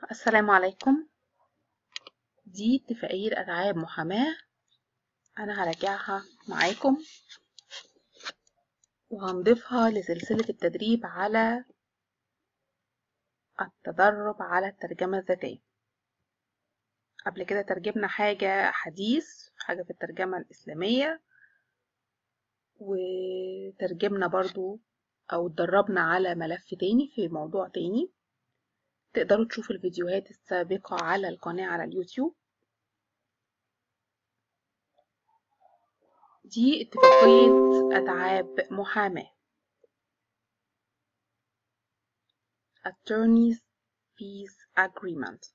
السلام عليكم دي اتفاقية ألعاب محاماة أنا هراجعها معاكم وهنضيفها لسلسلة التدريب على التدرب على الترجمة الذاتية قبل كده ترجمنا حاجة حديث حاجة في الترجمة الإسلامية وترجمنا برضو أو اتدربنا على ملف تاني في موضوع تاني تقدروا تشوفوا الفيديوهات السابقة على القناة على اليوتيوب دي اتفاقية أتعاب محاماة Attorneys Fees Agreement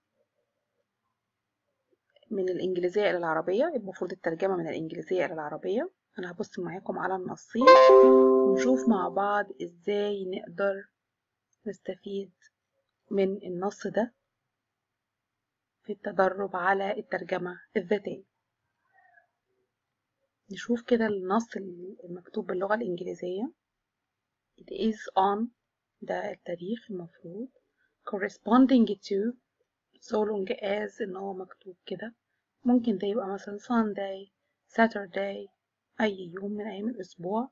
من الإنجليزية إلى العربية المفروض الترجمة من الإنجليزية إلى العربية أنا هبص معاكم على النصين ونشوف مع بعض إزاي نقدر نستفيد من النص ده في التدرب على الترجمة الذاتية نشوف كده النص المكتوب باللغة الإنجليزية It is on ده التاريخ المفروض corresponding to so long as إن هو مكتوب كده ممكن ده يبقى مثلا Sunday Saturday أي يوم من أيام الأسبوع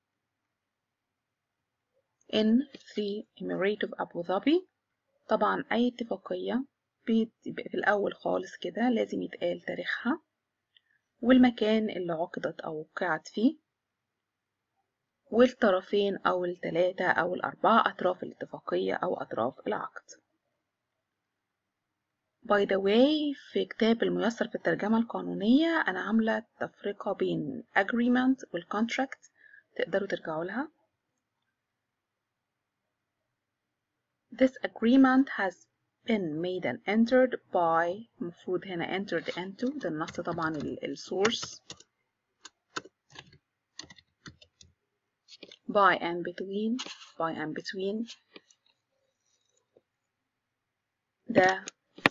in the Emirate of Abu Dhabi طبعا أي اتفاقية بيبقى في الأول خالص كده لازم يتقال تاريخها والمكان اللي عقدت أو وقعت فيه والطرفين أو التلاتة أو الأربعة أطراف الاتفاقية أو أطراف العقد باي ذا واي في كتاب الميسر في الترجمة القانونية أنا عاملة تفرقة بين agreement والcontract تقدروا ترجعوا لها This agreement has been made and entered by المفروض هنا entered into ده النص طبعا السورس by and between by and between ده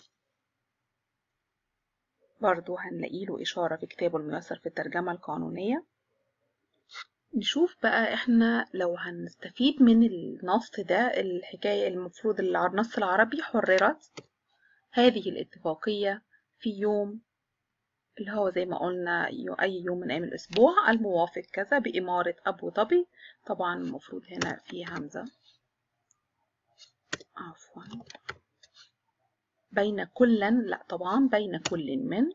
برضو هنلاقي له إشارة في كتابه الميسر في الترجمة القانونية نشوف بقى احنا لو هنستفيد من النص ده الحكاية المفروض النص العربي حررت هذه الاتفاقية في يوم اللي هو زي ما قلنا أي يوم من أيام الأسبوع الموافق كذا بإمارة أبو ظبي طبعا المفروض هنا في همزة عفوا بين كلا لا طبعا بين كل من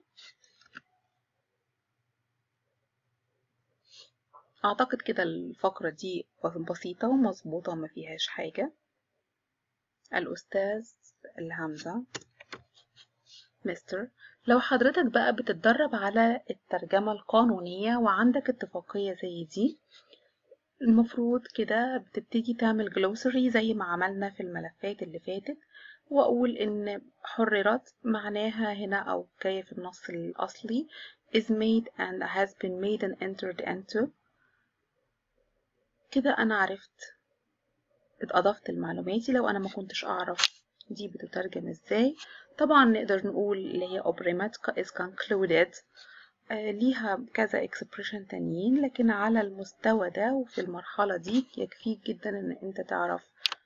أعتقد كده الفقرة دي بسيطة ومظبوطة وما فيهاش حاجة الأستاذ الهمزة مستر لو حضرتك بقى بتتدرب على الترجمة القانونية وعندك اتفاقية زي دي المفروض كده بتبتدي تعمل جلوسري زي ما عملنا في الملفات اللي فاتت وأقول إن حررت معناها هنا أو جاية في النص الأصلي is made and has been made and entered into كده أنا عرفت اتأضفت لمعلوماتي لو أنا ما كنتش أعرف دي بتترجم إزاي طبعا نقدر نقول اللي هي أوبريمات is concluded آه ليها كذا expression تانيين لكن على المستوى ده وفي المرحلة دي يكفيك جدا إن أنت تعرف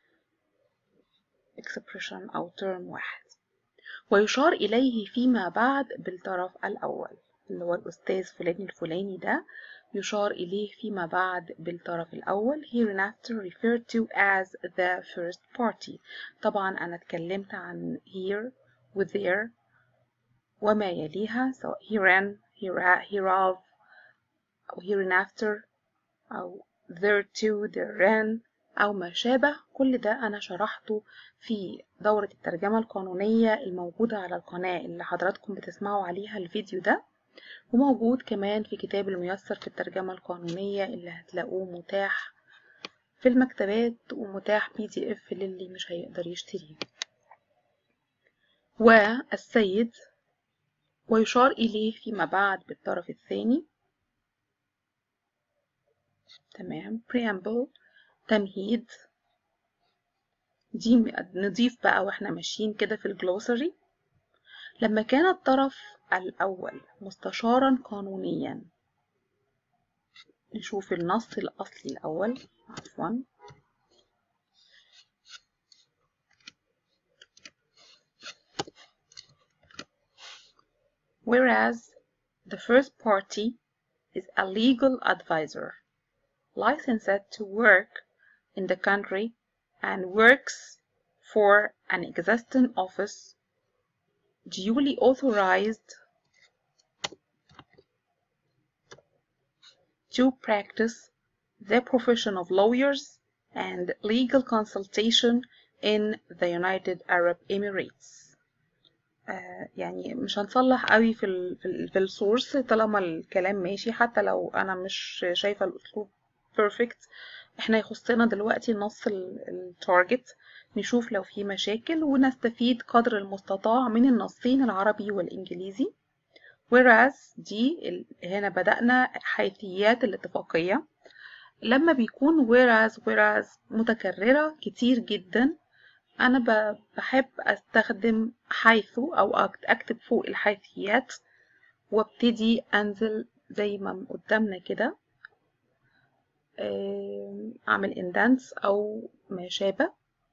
expression أو term واحد ويشار إليه فيما بعد بالطرف الأول اللي هو الأستاذ فلان الفلاني ده يشار إليه فيما بعد بالطرف الأول hereinafter referred to as the first party طبعا أنا اتكلمت عن here و there وما يليها سواء herein hereof أو hereinafter أو there to therein أو ما شابه كل ده أنا شرحته في دورة الترجمة القانونية الموجودة على القناة اللي حضراتكم بتسمعوا عليها الفيديو ده وموجود كمان في كتاب الميسر في الترجمة القانونية اللي هتلاقوه متاح في المكتبات ومتاح بي دي اف للي مش هيقدر يشتريه والسيد ويشار إليه فيما بعد بالطرف الثاني تمام preamble تمهيد دي نضيف بقى واحنا ماشيين كده في الجلوسري لما كان الطرف الأول مستشارا قانونيا نشوف النص الأصلي الأول عفوا whereas the first party is a legal advisor licensed to work in the country and works for an existing office duly authorized to practice the profession of lawyers and legal consultation in the United Arab Emirates آه يعني مش هنصلح قوي في ال في, ال في السورس طالما الكلام ماشي حتى لو انا مش شايفه الاسلوب بيرفكت احنا يخصنا دلوقتي نص التارجت نشوف لو في مشاكل ونستفيد قدر المستطاع من النصين العربي والانجليزي whereas دي هنا بدأنا حيثيات الاتفاقية لما بيكون whereas whereas متكررة كتير جدا أنا بحب أستخدم حيث أو أكتب فوق الحيثيات وابتدي أنزل زي ما قدامنا كده أعمل اندنس أو ما شابه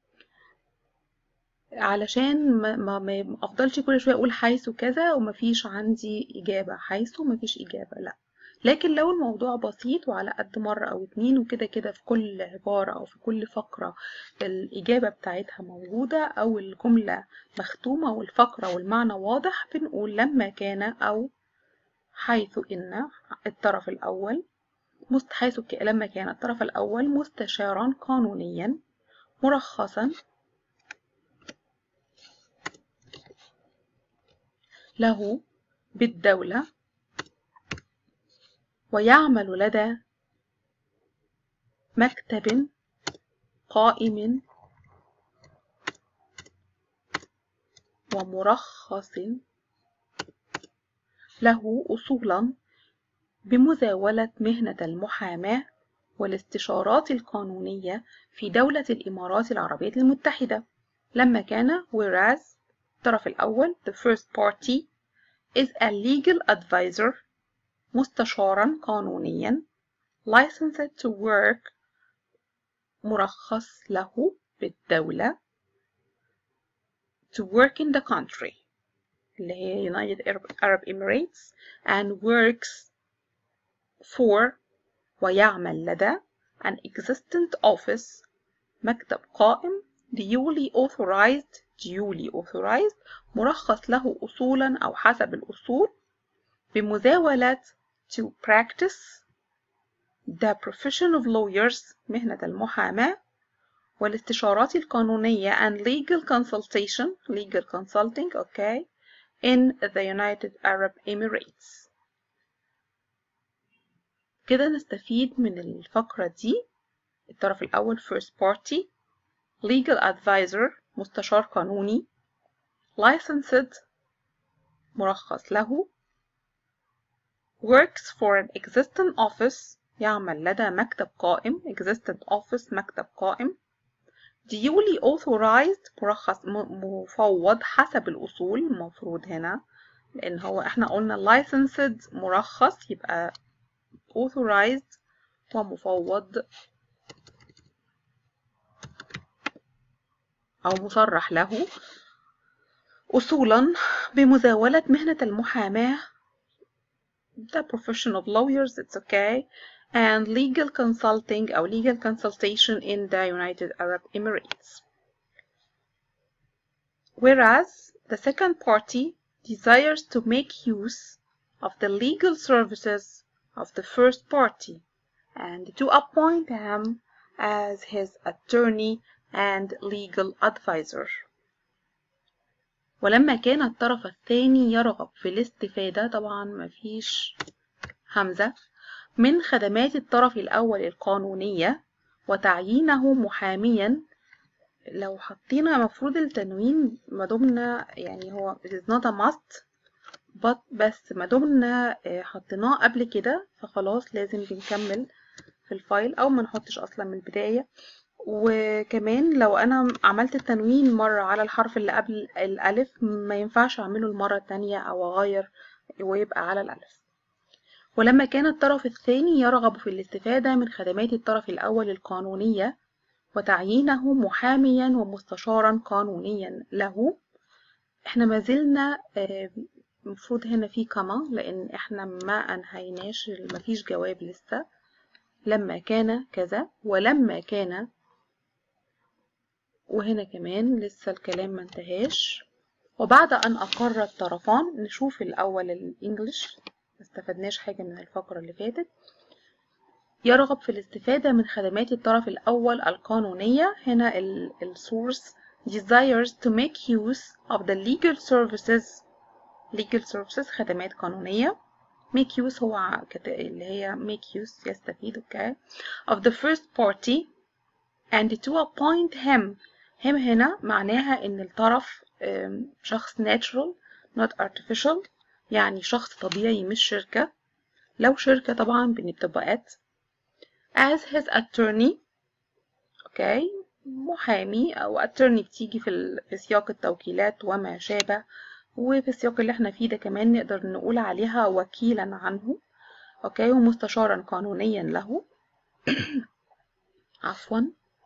علشان ما, ما, ما افضلش كل شويه اقول حيث كذا ومفيش عندي اجابه حيث ومفيش اجابه لا لكن لو الموضوع بسيط وعلى قد مرة أو اتنين وكده كده في كل عبارة أو في كل فقرة الإجابة بتاعتها موجودة أو الجملة مختومة والفقرة والمعنى واضح بنقول لما كان أو حيث إن الطرف الأول حيث لما كان الطرف الأول مستشارا قانونيا مرخصا له بالدولة ويعمل لدى مكتب قائم ومرخص له أصولا بمزاولة مهنة المحاماة والاستشارات القانونية في دولة الإمارات العربية المتحدة لما كان whereas الطرف الأول the first party is a legal advisor مستشارا قانونيا licensed to work مرخص له بالدولة to work in the country اللي هي United Arab Emirates and works for ويعمل لدى an existent office مكتب قائم duly authorized duly authorized مرخص له أصولا أو حسب الأصول بمزاولة to practice the profession of lawyers مهنة المحاماة والاستشارات القانونية and legal consultation legal consulting okay in the United Arab Emirates كده نستفيد من الفقرة دي الطرف الأول first party legal advisor مستشار قانوني licensed مرخص له works for an existing office يعمل لدى مكتب قائم existent office مكتب قائم duly authorized مرخص مفوض حسب الأصول المفروض هنا لأن هو احنا قلنا licensed مرخص يبقى authorized ومفوض أو مصرح له أصولا بمزاولة مهنة المحاماة the profession of lawyers it's okay and legal consulting أو legal consultation in the United Arab Emirates whereas the second party desires to make use of the legal services of the first party and to appoint him as his attorney and legal advisor ولما كان الطرف الثاني يرغب في الاستفادة طبعا مفيش همزة من خدمات الطرف الأول القانونية وتعيينه محاميا لو حطينا مفروض التنوين ما دمنا يعني هو it is not a must but بس ما دمنا حطيناه قبل كده فخلاص لازم بنكمل في الفايل أو ما نحطش أصلا من البداية وكمان لو انا عملت التنوين مرة على الحرف اللي قبل الالف ما ينفعش اعمله المرة التانية او اغير ويبقى على الالف ولما كان الطرف الثاني يرغب في الاستفادة من خدمات الطرف الاول القانونية وتعيينه محاميا ومستشارا قانونيا له احنا ما زلنا المفروض هنا في كما لان احنا ما انهيناش مفيش جواب لسه لما كان كذا ولما كان وهنا كمان لسه الكلام ما انتهاش وبعد ان اقر الطرفان نشوف الاول الانجليش ما استفدناش حاجة من الفقرة اللي فاتت يرغب في الاستفادة من خدمات الطرف الأول القانونية هنا السورس desires to make use of the legal services legal services خدمات قانونية make use هو اللي هي make use يستفيد okay of the first party and to appoint him him هنا معناها ان الطرف شخص natural not artificial يعني شخص طبيعي مش شركة لو شركة طبعا بنبقى at as his attorney اوكي محامي او attorney بتيجي في, في سياق التوكيلات وما شابه وفي السياق اللي احنا فيه ده كمان نقدر نقول عليها وكيلا عنه اوكي ومستشارا قانونيا له عفوا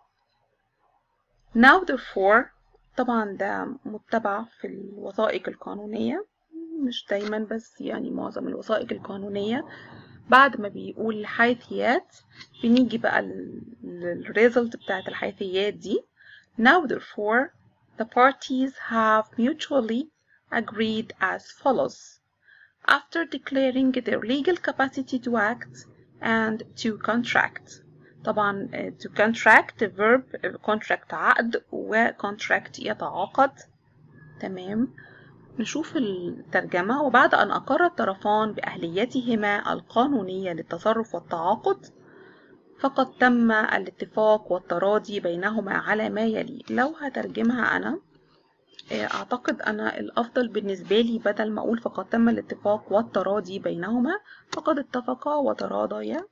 now therefore طبعا ده متبع في الوثائق القانونية مش دايما بس يعني معظم الوثائق القانونية بعد ما بيقول الحيثيات بنيجي بقى الريزلت بتاعت الحيثيات دي now therefore the parties have mutually agreed as follows after declaring their legal capacity to act and to contract طبعا to contract verb contract عقد و contract يتعاقد تمام نشوف الترجمة وبعد أن أقر الطرفان بأهليتهما القانونية للتصرف والتعاقد فقد تم الاتفاق والتراضي بينهما على ما يلي لو هترجمها أنا أعتقد أنا الأفضل بالنسبة لي بدل ما أقول فقد تم الاتفاق والتراضي بينهما فقد اتفقا وتراضيا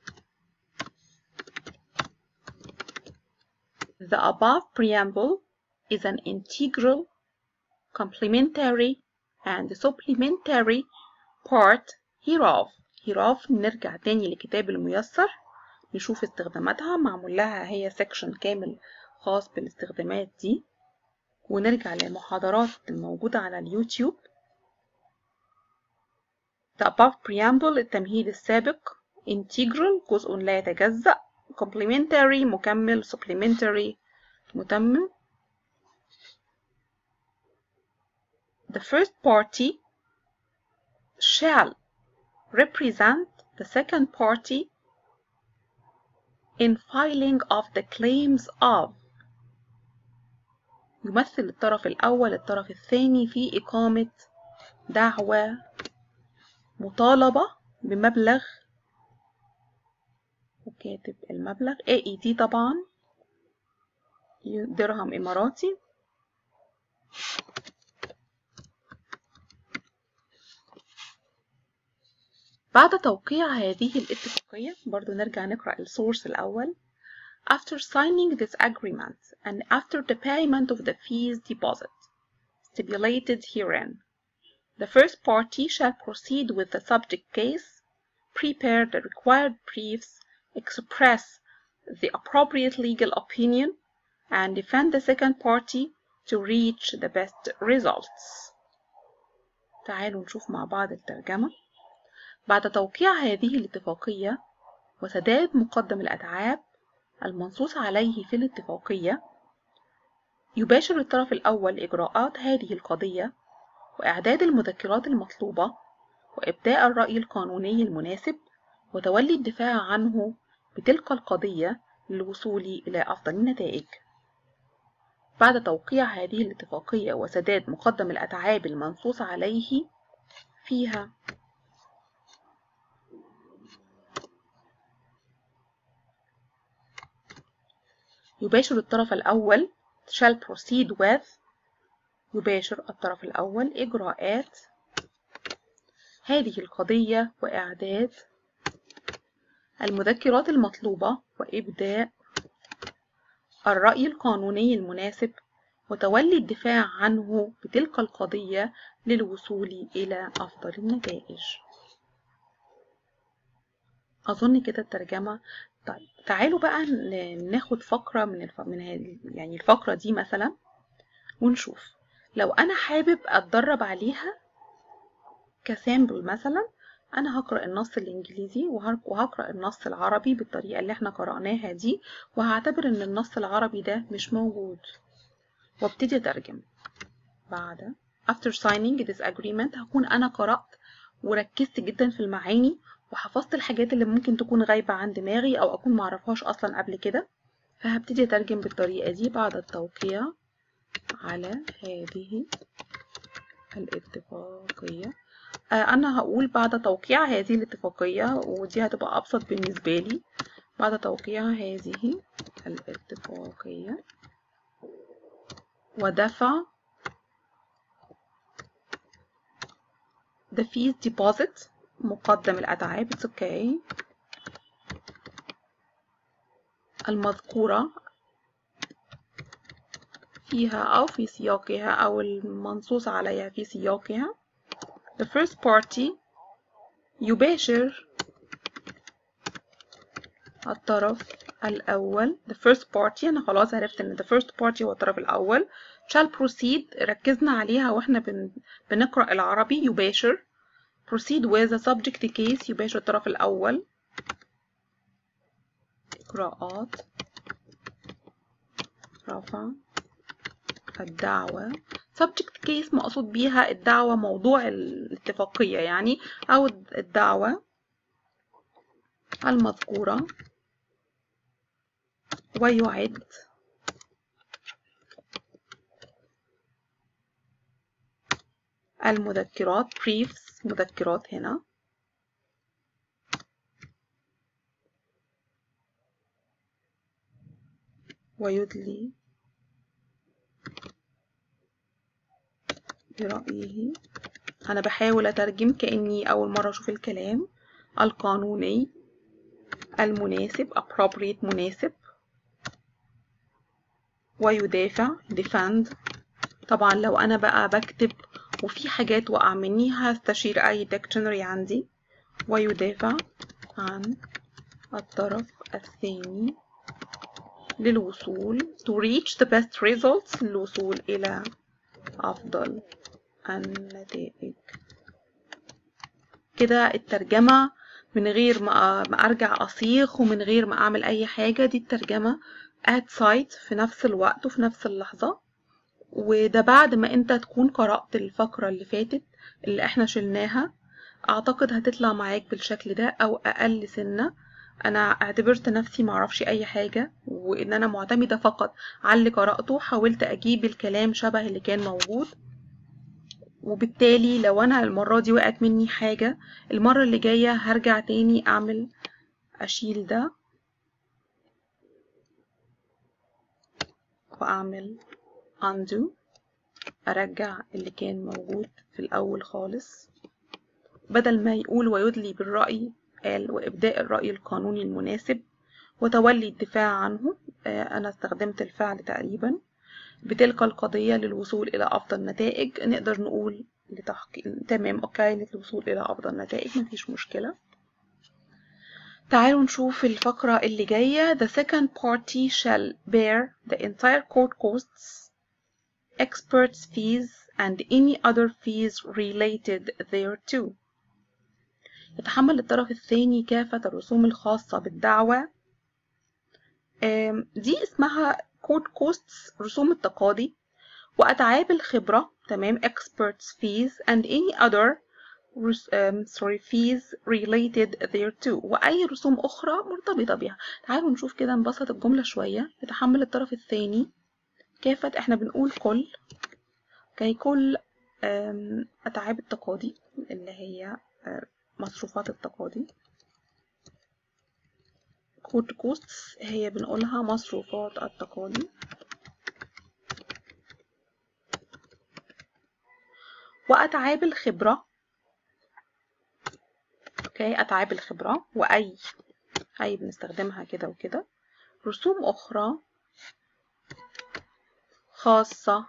The above preamble is an integral, complementary, and supplementary part hereof. hereof نرجع تاني لكتاب الميسر نشوف استخداماتها معمول لها هي سيكشن كامل خاص بالاستخدامات دي ونرجع للمحاضرات الموجودة على اليوتيوب The above preamble التمهيد السابق integral جزء لا يتجزأ complementary مكمل supplementary متمم the first party shall represent the second party in filing of the claims of يمثل الطرف الأول الطرف الثاني في إقامة دعوى مطالبة بمبلغ وكاتب المبلغ AED طبعا درهم إماراتي بعد توقيع هذه الاتفاقية برضو نرجع نقرأ السورس الأول After signing this agreement and after the payment of the fees deposit stipulated herein, the first party shall proceed with the subject case, prepare the required briefs, express the appropriate legal opinion, and defend the second party to reach the best results. تعالوا نشوف مع بعض الترجمة. بعد توقيع هذه الاتفاقية وسداد مقدم الأتعاب المنصوص عليه في الاتفاقية يباشر الطرف الأول إجراءات هذه القضية وإعداد المذكرات المطلوبة وإبداء الرأي القانوني المناسب وتولي الدفاع عنه بتلك القضية للوصول إلى أفضل النتائج بعد توقيع هذه الاتفاقية وسداد مقدم الأتعاب المنصوص عليه فيها يباشر الطرف الأول shall proceed with يباشر الطرف الأول إجراءات هذه القضية وإعداد المذكرات المطلوبة وإبداء الرأي القانوني المناسب وتولي الدفاع عنه بتلك القضية للوصول إلى أفضل النتائج أظن كده الترجمة طيب تعالوا بقى ناخد فقرة من الف... من هذه يعني الفقرة دي مثلا ونشوف لو أنا حابب أتدرب عليها كسامبل مثلا أنا هقرأ النص الإنجليزي وهقرأ النص العربي بالطريقة اللي احنا قرأناها دي وهعتبر إن النص العربي ده مش موجود وابتدي أترجم بعد after signing this agreement هكون أنا قرأت وركزت جدا في المعاني وحفظت الحاجات اللي ممكن تكون غايبة عن دماغي أو أكون معرفهاش أصلا قبل كده فهبتدي أترجم بالطريقة دي بعد التوقيع على هذه الاتفاقية أنا هقول بعد توقيع هذه الاتفاقية ودي هتبقى أبسط بالنسبة لي بعد توقيع هذه الاتفاقية ودفع the fees deposit مقدم الأتعاب it's okay المذكورة فيها أو في سياقها أو المنصوص عليها في سياقها the first party يباشر الطرف الأول the first party أنا خلاص عرفت إن the first party هو الطرف الأول shall proceed ركزنا عليها وإحنا بن... بنقرأ العربي يباشر proceed with the subject case يباشر الطرف الأول إجراءات رفع الدعوة subject case مقصود بيها الدعوة موضوع الاتفاقية يعني أو الدعوة المذكورة ويعد المذكرات briefs مذكرات هنا ويدلي برأيه أنا بحاول أترجم كأني أول مرة أشوف الكلام القانوني المناسب appropriate مناسب ويدافع defend طبعا لو أنا بقى بكتب وفي حاجات وقع مني هستشير أي dictionary عندي ويدافع عن الطرف الثاني للوصول to reach the best results للوصول إلى أفضل النتائج كده الترجمة من غير ما ما أرجع أصيغ ومن غير ما أعمل أي حاجة دي الترجمة at site في نفس الوقت وفي نفس اللحظة وده بعد ما انت تكون قرأت الفقرة اللي فاتت اللي احنا شلناها اعتقد هتطلع معاك بالشكل ده او اقل سنة انا اعتبرت نفسي معرفش اي حاجة وان انا معتمدة فقط على اللي قرأته حاولت اجيب الكلام شبه اللي كان موجود وبالتالي لو انا المرة دي وقعت مني حاجة المرة اللي جاية هرجع تاني اعمل اشيل ده واعمل undo ارجع اللي كان موجود في الاول خالص بدل ما يقول ويدلي بالرأي قال وإبداء الرأي القانوني المناسب وتولي الدفاع عنه أنا استخدمت الفعل تقريبا بتلك القضية للوصول إلى أفضل نتائج نقدر نقول لتحقيق تمام أوكي للوصول إلى أفضل نتائج مفيش مشكلة تعالوا نشوف الفقرة اللي جاية The second party shall bear the entire court costs experts fees and any other fees related thereto يتحمل الطرف الثاني كافة الرسوم الخاصة بالدعوة دي اسمها court costs رسوم التقاضي وأتعاب الخبرة تمام experts fees and any other um, sorry fees related thereto وأي رسوم أخرى مرتبطة بها تعالوا نشوف كده نبسط الجملة شوية يتحمل الطرف الثاني كافة احنا بنقول كل كي كل أتعاب التقاضي اللي هي مصروفات التقاضي كود كوستس هي بنقولها مصروفات التقاضي وأتعاب الخبرة اوكي أتعاب الخبرة وأي أي بنستخدمها كده وكده رسوم أخرى خاصة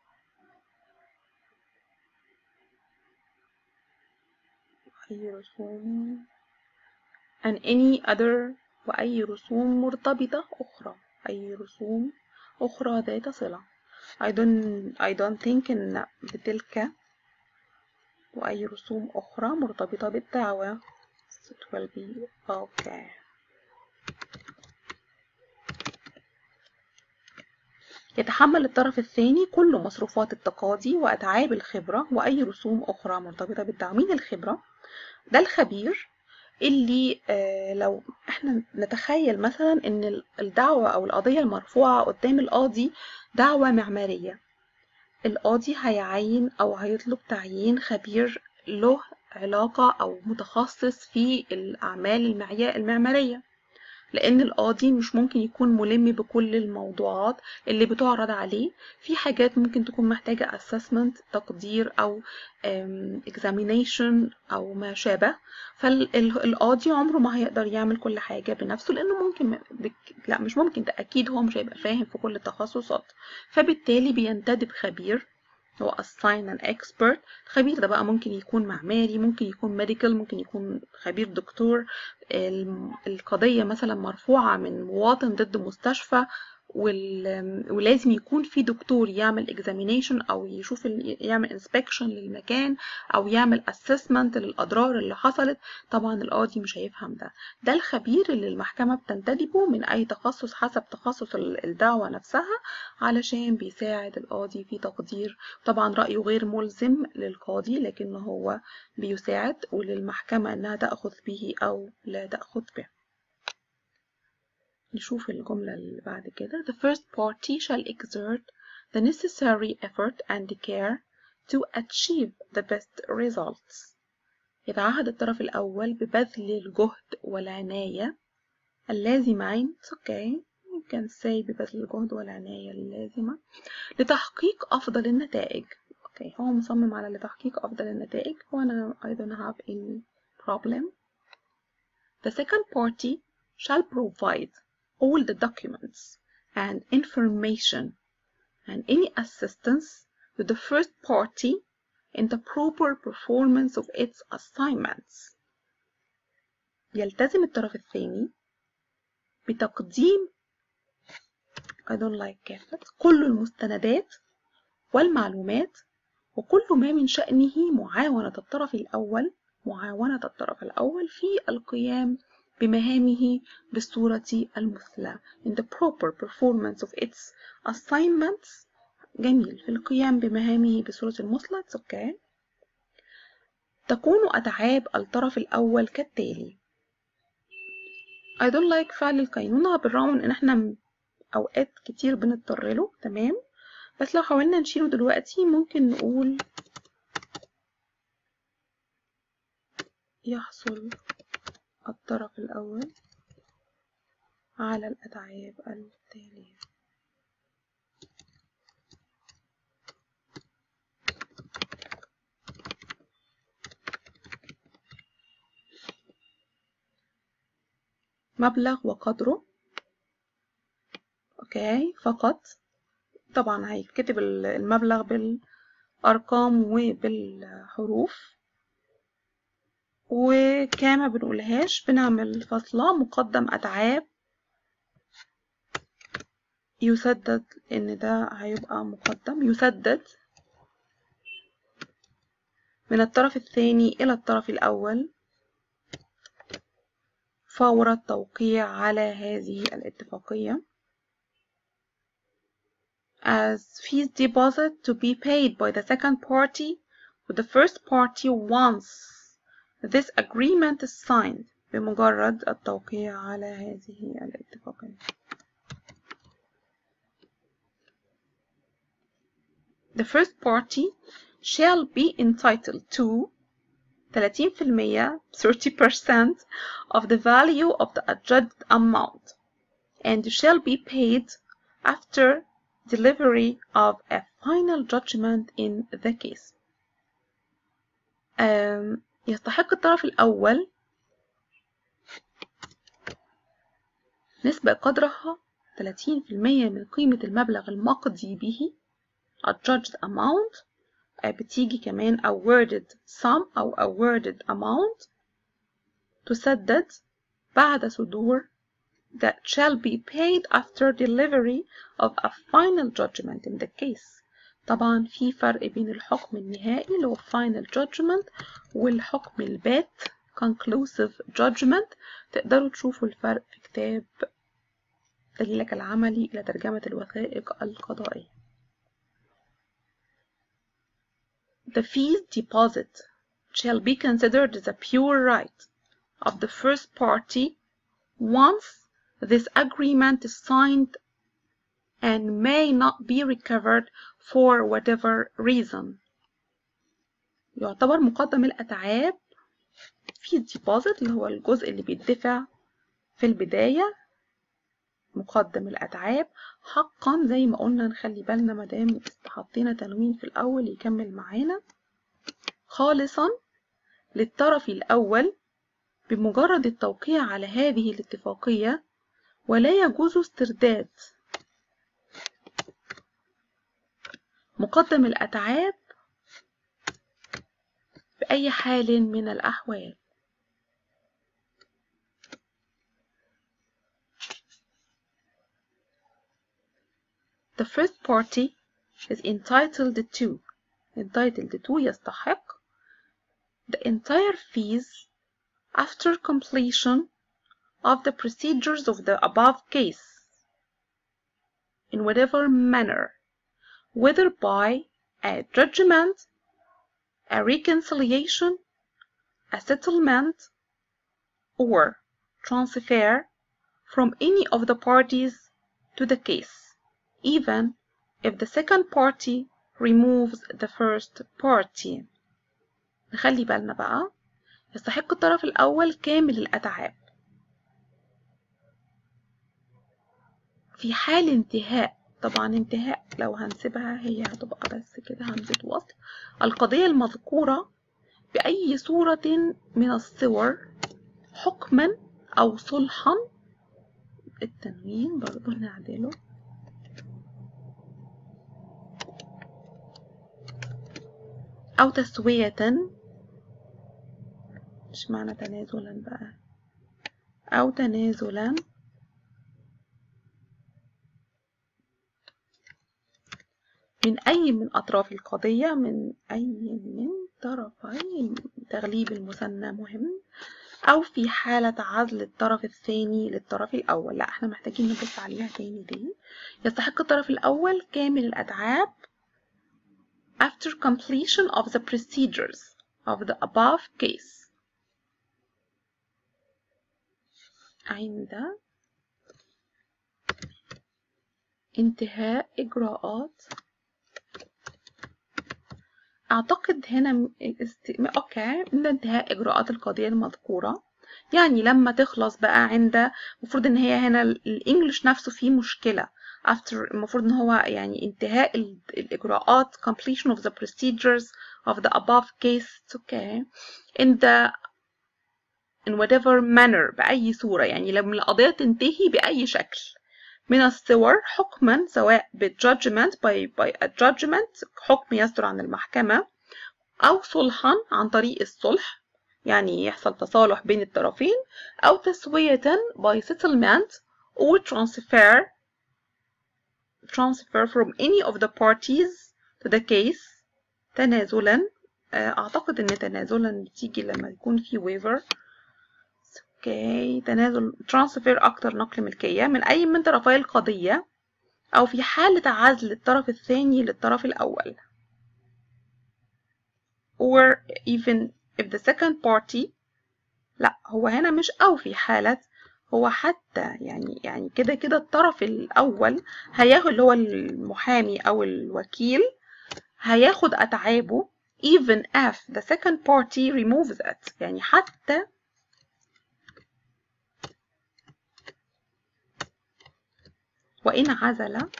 أي رسوم and any other وأي رسوم مرتبطة أخرى أي رسوم أخرى ذات صلة I don't I don't think إن بتلك وأي رسوم أخرى مرتبطة بالدعوة it will be okay يتحمل الطرف الثاني كل مصروفات التقاضي وأتعاب الخبرة وأي رسوم أخرى مرتبطة بالدعوة مين الخبرة؟ ده الخبير اللي آه لو احنا نتخيل مثلا ان الدعوة او القضية المرفوعة قدام القاضي دعوة معمارية القاضي هيعين او هيطلب تعيين خبير له علاقة او متخصص في الاعمال المعمارية لان القاضي مش ممكن يكون ملم بكل الموضوعات اللي بتعرض عليه في حاجات ممكن تكون محتاجة assessment تقدير او examination او ما شابه فالقاضي عمره ما هيقدر يعمل كل حاجة بنفسه لانه ممكن بك... لا مش ممكن ده اكيد هو مش هيبقى فاهم في كل التخصصات فبالتالي بينتدب خبير هو assign an expert الخبير ده بقى ممكن يكون معماري ممكن يكون medical ممكن يكون خبير دكتور القضية مثلا مرفوعة من مواطن ضد مستشفى ولازم يكون في دكتور يعمل examination او يشوف يعمل inspection للمكان او يعمل assessment للاضرار اللي حصلت طبعا القاضي مش هيفهم ده ده الخبير اللي المحكمة بتنتدبه من اي تخصص حسب تخصص الدعوة نفسها علشان بيساعد القاضي في تقدير طبعا رأيه غير ملزم للقاضي لكن هو بيساعد وللمحكمة انها تأخذ به او لا تأخذ به نشوف الجملة اللي بعد كده The first party shall exert the necessary effort and care to achieve the best results يتعهد الطرف الأول ببذل الجهد والعناية اللازمين It's okay you can say ببذل الجهد والعناية اللازمة لتحقيق أفضل النتائج okay. هو مصمم على لتحقيق أفضل النتائج وأنا I don't have any problem The second party shall provide all the documents and information and any assistance to the first party in the proper performance of its assignments. يلتزم الطرف الثاني بتقديم I don't like it كل المستندات والمعلومات وكل ما من شأنه معاونة الطرف الأول معاونة الطرف الأول في القيام بمهامه بالصورة المثلى in the proper performance of its assignments جميل في القيام بمهامه بصورة المثلى it's okay تكون أتعاب الطرف الأول كالتالي I don't like فعل القينونة بالرغم من إن إحنا أوقات كتير بنضطر له تمام بس لو حاولنا نشيله دلوقتي ممكن نقول يحصل الطرف الأول على الأتعاب التالية مبلغ وقدره اوكي فقط طبعا هيتكتب المبلغ بالأرقام وبالحروف وكما بنقولهاش بنعمل فاصلة مقدم أتعاب يسدد إن ده هيبقى مقدم يسدد من الطرف الثاني إلى الطرف الأول فور التوقيع على هذه الاتفاقية as fees deposit to be paid by the second party with the first party once this agreement is signed بمجرد التوقيع على هذه الاتفاقية The first party shall be entitled to 30% 30% of the value of the adjudged amount and shall be paid after delivery of a final judgment in the case. Um, يستحق الطرف الأول نسبة قدرها 30% من قيمة المبلغ المقضي به adjudged amount بتيجي كمان awarded sum أو awarded amount تسدد بعد صدور that shall be paid after delivery of a final judgment in the case طبعا في فرق بين الحكم النهائي اللي هو final judgment والحكم البات conclusive judgment تقدروا تشوفوا الفرق في كتاب دليلك العملي إلى ترجمة الوثائق القضائية The fees deposit shall be considered as a pure right of the first party once this agreement is signed and may not be recovered for whatever reason يعتبر مقدم الأتعاب في deposit اللي هو الجزء اللي بيدفع في البداية مقدم الأتعاب حقا زي ما قلنا نخلي بالنا مادام حطينا تنوين في الأول يكمل معانا خالصا للطرف الأول بمجرد التوقيع على هذه الاتفاقية ولا يجوز استرداد مقدم الأتعاب بأي حال من الأحوال The first party is entitled to entitled to يستحق the entire fees after completion of the procedures of the above case in whatever manner whether by a judgment, a reconciliation, a settlement, or transfer from any of the parties to the case, even if the second party removes the first party. نخلي بالنا بقى يستحق الطرف الأول كامل الأتعاب في حال انتهاء طبعا انتهاء لو هنسيبها هي هتبقى بس كده همزة وصل القضية المذكورة بأي صورة من الصور حكما أو صلحا التنوين برضو نعدله أو تسوية مش معنى تنازلا بقى أو تنازلا من أي من أطراف القضية من أي من طرفي تغليب المثنى مهم أو في حالة عزل الطرف الثاني للطرف الأول لا احنا محتاجين نبص عليها تاني دي يستحق الطرف الأول كامل الأتعاب after completion of the procedures of the above case عند انتهاء إجراءات أعتقد هنا است... أوكي عند انتهاء إجراءات القضية المذكورة يعني لما تخلص بقى عند المفروض إن هي هنا الإنجليش نفسه فيه مشكلة after المفروض إن هو يعني انتهاء ال... الإجراءات completion of the procedures of the above case okay in the in whatever manner بأي صورة يعني لما القضية تنتهي بأي شكل من الصور حكما سواء بالجادجمنت by, by a judgment حكم يصدر عن المحكمة أو صلحا عن طريق الصلح يعني يحصل تصالح بين الطرفين أو تسوية by settlement or transfer transfer from any of the parties to the case تنازلا أعتقد إن تنازلا بتيجي لما يكون في waiver اوكي تنازل ترانسفير اكتر نقل ملكية من اي من طرفي القضية او في حالة عزل الطرف الثاني للطرف الاول or even if the second party لا هو هنا مش او في حالة هو حتى يعني يعني كده كده الطرف الاول هياخد اللي هو المحامي او الوكيل هياخد اتعابه even if the second party removes it يعني حتى وإن عزل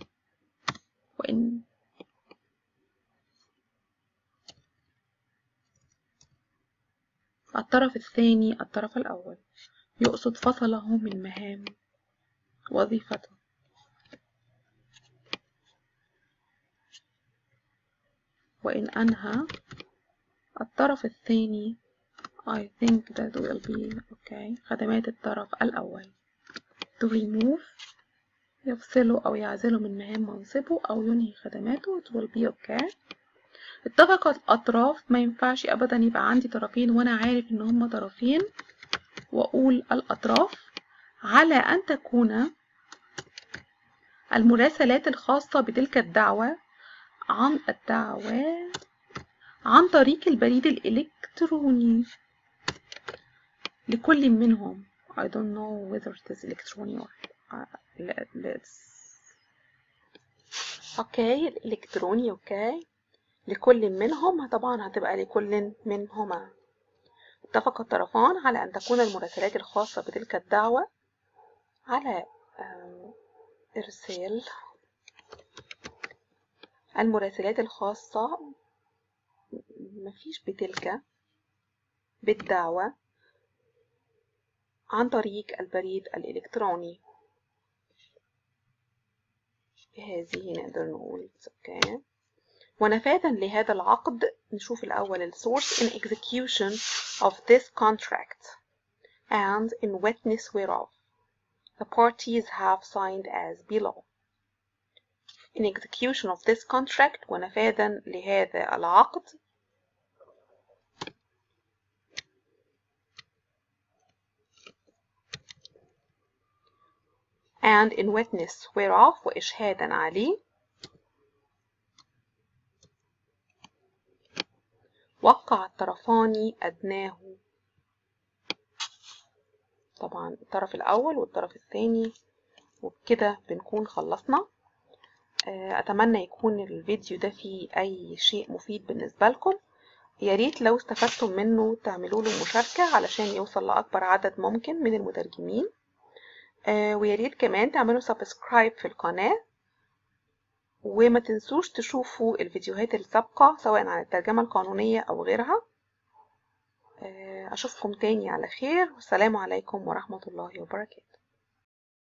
وإن الطرف الثاني الطرف الأول يقصد فصله من مهام وظيفته وإن أنهى الطرف الثاني I think that will be okay خدمات الطرف الأول to remove يفصله أو يعزله من مهام منصبه أو ينهي خدماته it will be okay اتفق الأطراف ما ينفعش أبدا يبقى عندي طرفين وأنا عارف إن هما طرفين وأقول الأطراف على أن تكون المراسلات الخاصة بتلك الدعوة عن الدعوة عن طريق البريد الإلكتروني لكل منهم I don't know whether it is electronic or uh, let's اوكي الالكتروني اوكي لكل منهم طبعا هتبقى لكل منهما اتفق الطرفان على أن تكون المراسلات الخاصة بتلك الدعوة على إرسال المراسلات الخاصة مفيش بتلك بالدعوة عن طريق البريد الإلكتروني بهذه نقدر نقول اوكي ونفاذا لهذا العقد نشوف الأول ال source in execution of this contract and in witness whereof the parties have signed as below in execution of this contract ونفاذا لهذا العقد and in witness whereof وإشهادا عليه وقع الطرفان أدناه طبعا الطرف الأول والطرف الثاني وبكده بنكون خلصنا أتمنى يكون الفيديو ده فيه أي شيء مفيد بالنسبة لكم يا ريت لو استفدتم منه تعملوا له مشاركة علشان يوصل لأكبر عدد ممكن من المترجمين ويا ريت كمان تعملوا سبسكرايب في القناة وما تنسوش تشوفوا الفيديوهات السابقة سواء عن الترجمة القانونية أو غيرها أشوفكم تاني على خير والسلام عليكم ورحمة الله وبركاته